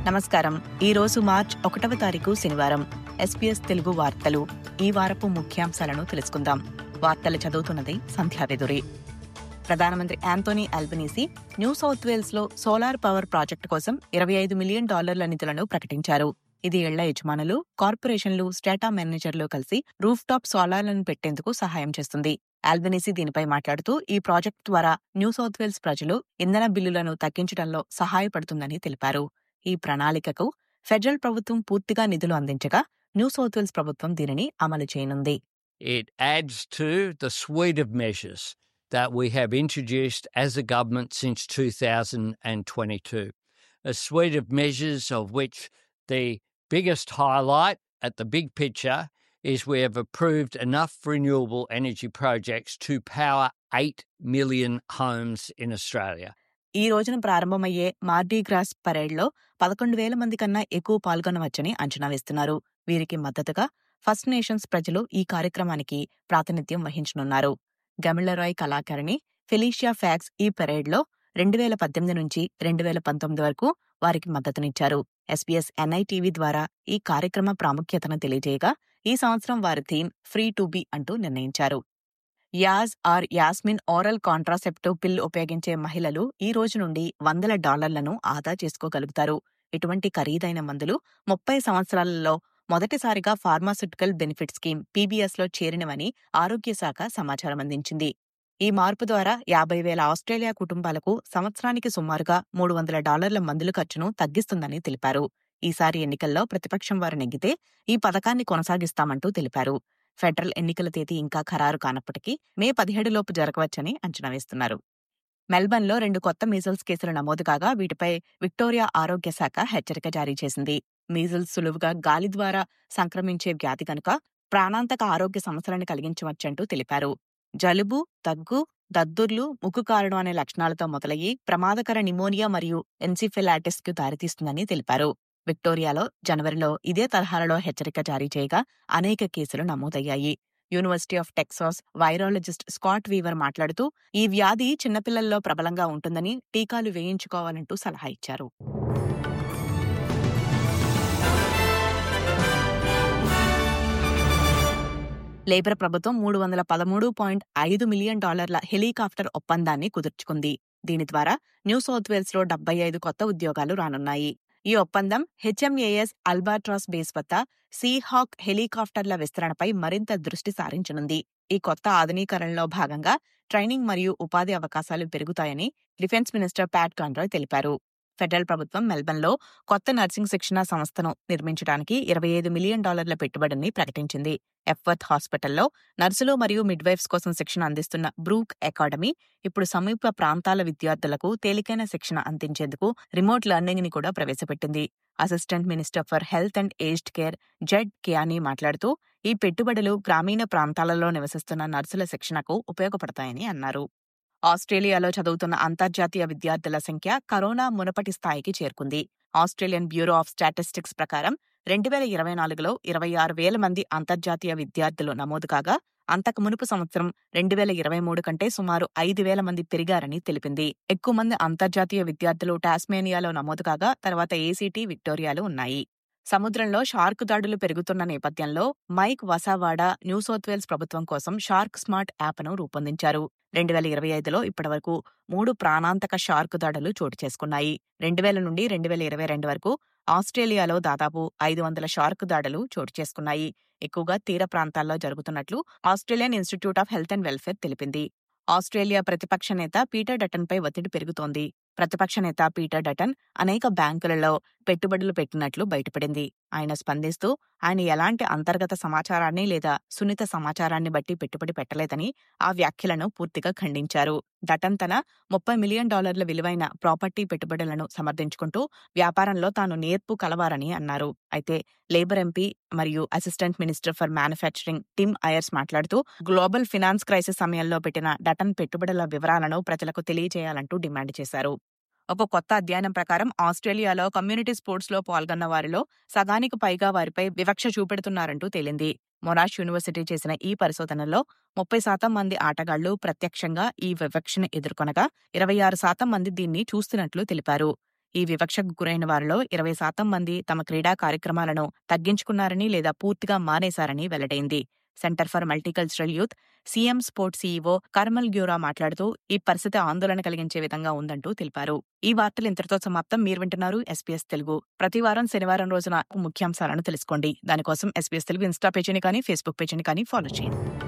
నమస్కారం ఈ రోజు మార్చ్ ఒకటవ తారీఖు శనివారం ఎస్పీఎస్ తెలుగు వార్తలు ఈ వారపు ముఖ్యాంశాలను తెలుసుకుందాం వార్తలు చదువుతున్నది సంధ్యావెదురి ప్రధానమంత్రి Anthony Albanese new south wales లో సోలార్ పవర్ ప్రాజెక్టు కోసం ఇరవై ఐదు మిలియన్ డాలర్ల నిధులను ప్రకటించారు ఇది ఇళ్ల యజమానులు కార్పొరేషన్లు స్టేటా మేనేజర్లు కలిసి రూఫ్ టాప్ సోలార్లను పెట్టేందుకు సహాయం చేస్తుంది ఆల్బనీసీ దీనిపై మాట్లాడుతూ ఈ ప్రాజెక్టు ద్వారా న్యూ సౌత్ వేల్స్ ప్రజలు ఇంధన బిల్లులను తగ్గించడంలో సహాయపడుతుందని తెలిపారు ఈ ప్రణాళికకు ఫెడరల్ ప్రభుత్వం పూర్తిగా నిధులు అందించగా న్యూ సౌత్ వేల్స్ ప్రభుత్వం దీనిని అమలు చేయనుంది It adds to the suite of measures that we have introduced as a government since 2022. A suite of measures of which the biggest highlight at the big picture is we have approved enough renewable energy projects to power 8 million homes in Australia. ఈ రోజున ప్రారంభమయ్యే మార్డీ gross పరేడ్లో పదకొండు వేల మంది కన్నా ఎక్కువ పాల్గొనవచ్చని అంచనా వేస్తున్నారు వీరికి మద్దతుగా ఫస్ట్ నేషన్స్ ప్రజలు ఈ కార్యక్రమానికి ప్రాతినిధ్యం వహించనున్నారు గమిళ్లరాయ్ కళాకారిణి ఫెలీషియా ఫ్యాక్స్ ఈ పరేడ్లో రెండు వేల పద్దెనిమిది నుంచి రెండు వేల పంతొమ్మిది వరకు వారికి మద్దతునిచ్చారు ఎస్పీఎస్ ఎన్ఐటీవీ ద్వారా ఈ కార్యక్రమ ప్రాముఖ్యతను తెలియజేయగా ఈ సంవత్సరం వారి థీమ్ ఫ్రీ టు బి అంటూ నిర్ణయించారు Yaz or Yasmin oral contraceptive pill ఉపయోగించే మహిళలు ఈ రోజు నుండి వందల డాలర్లను ఆదా చేసుకోగలుగుతారు ఇటువంటి ఖరీదైన మందులు ముప్పై సంవత్సరాలలో మొదటిసారిగా ఫార్మాస్యూటికల్ బెనిఫిట్ స్కీమ్ పీబీఎస్ లో చేరినవని ఆరోగ్య శాఖ సమాచారం అందించింది ఈ మార్పు ద్వారా యాభై వేల ఆస్ట్రేలియా కుటుంబాలకు సంవత్సరానికి సుమారుగా మూడు వందల డాలర్ల మందుల ఖర్చును తగ్గిస్తుందని తెలిపారు ఈసారి ఎన్నికల్లో ప్రతిపక్షం వారు నెగ్గితే ఈ పథకాన్ని కొనసాగిస్తామంటూ తెలిపారు ఫెడరల్ ఎన్నికల తేదీ ఇంకా ఖరారు కానప్పటికీ మే పదిహేడులోపు జరగవచ్చని అంచనా వేస్తున్నారు మెల్బర్న్లో రెండు కొత్త మీజల్స్ కేసులు నమోదు కాగా వీటిపై విక్టోరియా ఆరోగ్య శాఖ హెచ్చరిక జారీ చేసింది మీజల్స్ సులువుగా గాలి ద్వారా సంక్రమించే వ్యాధి కనుక ప్రాణాంతక ఆరోగ్య సమస్యలను కలిగించవచ్చంటూ తెలిపారు జలుబు దగ్గు దద్దుర్లు ముక్కు కారడం అనే లక్షణాలతో మొదలయ్యి ప్రమాదకర నిమోనియా మరియు ఎన్సిఫెలాటిస్ కు దారితీస్తుందని తెలిపారు విక్టోరియాలో జనవరిలో ఇదే తరహాలో హెచ్చరిక జారీ చేయగా అనేక కేసులు నమోదయ్యాయి university of Texas virologist Scott Weaver మాట్లాడుతూ ఈ వ్యాధి చిన్నపిల్లల్లో ప్రబలంగా ఉంటుందని టీకాలు వేయించుకోవాలంటూ సలహా ఇచ్చారు లేబర్ ప్రభుత్వం మూడు వందల పదమూడు పాయింట్ ఐదు మిలియన్ డాలర్ల హెలికాప్టర్ ఒప్పందాన్ని కుదుర్చుకుంది దీని ద్వారా న్యూ సౌత్ వేల్స్ లో డెబ్బై ఐదు కొత్త ఉద్యోగాలు రానున్నాయి ఈ ఒప్పందం హెచ్ఎంఏఎస్ అల్బాట్రాస్ బేస్ వద్ద సీహాక్ హెలికాప్టర్ల విస్తరణపై మరింత దృష్టి సారించనుంది ఈ కొత్త ఆధునీకరణలో భాగంగా ట్రైనింగ్ మరియు ఉపాధి అవకాశాలు పెరుగుతాయని డిఫెన్స్ మినిస్టర్ ప్యాట్ కాన్రాయ్ తెలిపారు ఫెడరల్ ప్రభుత్వం మెల్బర్న్లో కొత్త నర్సింగ్ శిక్షణా సంస్థను నిర్మించడానికి ఇరవై ఐదు మిలియన్ డాలర్ల పెట్టుబడిని ప్రకటించింది ఎఫ్వర్త్ హాస్పిటల్లో నర్సులు మరియు మిడ్వైఫ్స్ కోసం శిక్షణ అందిస్తున్న బ్రూక్ అకాడమీ ఇప్పుడు సమీప ప్రాంతాల విద్యార్థులకు తేలికైన శిక్షణ అందించేందుకు రిమోట్ లెర్నింగ్ ని కూడా ప్రవేశపెట్టింది assistant minister for health and aged care Ged Kearney మాట్లాడుతూ ఈ పెట్టుబడులు గ్రామీణ ప్రాంతాలలో నివసిస్తున్న నర్సుల శిక్షణకు ఉపయోగపడతాయని అన్నారు ఆస్ట్రేలియాలో చదువుతున్న అంతర్జాతీయ విద్యార్థుల సంఖ్య కరోనా మునపటి స్థాయికి చేరుకుంది ఆస్ట్రేలియన్ బ్యూరో ఆఫ్ స్టాటిస్టిక్స్ ప్రకారం రెండు వేల ఇరవై నాలుగులో ఇరవై ఆరు వేల మంది అంతర్జాతీయ విద్యార్థులు నమోదు కాగా అంతకు మునుపు సంవత్సరం రెండు వేల ఇరవై మూడు కంటే సుమారు ఐదు వేల మంది పెరిగారని తెలిపింది ఎక్కువ మంది అంతర్జాతీయ విద్యార్థులు టాస్మేనియాలో నమోదు కాగా తర్వాత ఏసీటీ విక్టోరియాలు ఉన్నాయి సముద్రంలో షార్క్ దాడులు పెరుగుతున్న నేపథ్యంలో Mike Vasavada New south Wales ప్రభుత్వం కోసం షార్క్ స్మార్ట్ యాప్ను రూపొందించారు రెండు వేల ఇరవై ఐదులో ఇప్పటివరకు మూడు ప్రాణాంతక షార్క్ దాడులు చోటు చేసుకున్నాయి రెండు వేల నుండి రెండు వేల ఇరవై రెండు వరకు ఆస్ట్రేలియాలో దాదాపు ఐదు వందల షార్క్ దాడులు చోటు చేసుకున్నాయి ఎక్కువగా తీర ప్రాంతాల్లో జరుగుతున్నట్లు Australian institute of health and welfare తెలిపింది ఆస్ట్రేలియా ప్రతిపక్ష నేత పీటర్ డటన్పై ఒత్తిడి పెరుగుతోంది ప్రతిపక్ష నేత పీటర్ డటన్ అనేక బ్యాంకులలో పెట్టుబడులు పెట్టినట్లు బయటపడింది ఆయన స్పందిస్తూ ఆయన ఎలాంటి అంతర్గత సమాచారాన్ని లేదా సున్నిత సమాచారాన్ని బట్టి పెట్టుబడి పెట్టలేదని ఆ వ్యాఖ్యలను పూర్తిగా ఖండించారు డటన్ తన ముప్పై మిలియన్ డాలర్ల విలువైన ప్రాపర్టీ పెట్టుబడులను సమర్థించుకుంటూ వ్యాపారంలో తాను నేర్పు కలవారని అన్నారు అయితే లేబర్ ఎంపీ మరియు assistant minister for manufacturing Tim Ayres మాట్లాడుతూ గ్లోబల్ ఫినాన్స్ క్రైసిస్ సమయంలో పెట్టిన డటన్ పెట్టుబడుల వివరాలను ప్రజలకు తెలియజేయాలంటూ డిమాండ్ చేశారు ఒక కొత్త అధ్యయనం ప్రకారం ఆస్ట్రేలియాలో కమ్యూనిటీ స్పోర్ట్స్ లో పాల్గొన్న వారిలో సగానికి పైగా వారిపై వివక్ష చూపెడుతున్నారంటూ తేలింది మొనాష్ యూనివర్సిటీ చేసిన ఈ పరిశోధనలో ముప్పై శాతం మంది ఆటగాళ్లు ప్రత్యక్షంగా ఈ వివక్షను ఎదుర్కొనగా ఇరవై ఆరు శాతం మంది దీన్ని చూస్తున్నట్లు తెలిపారు ఈ వివక్షకు గురైన వారిలో ఇరవై శాతం మంది తమ క్రీడా కార్యక్రమాలను తగ్గించుకున్నారని లేదా పూర్తిగా మానేశారని వెల్లడైంది centre for multicultural youth CM sports CEO Carmel Guerra మాట్లాడుతూ ఈ పరిస్థితి ఆందోళన కలిగించే విధంగా ఉందంటూ తెలిపారు ఈ వార్తలు ఇంతటితో సమాప్తం మీరు వింటున్నారు ఎస్పీఎస్ తెలుగు ప్రతి వారం శనివారం రోజున ముఖ్యాంశాలను తెలుసుకోండి దానికోసం ఎస్పీఎస్ తెలుగు ఇన్స్టా పేజీని కానీ ఫేస్బుక్ పేజీని కానీ ఫాలో చేయండి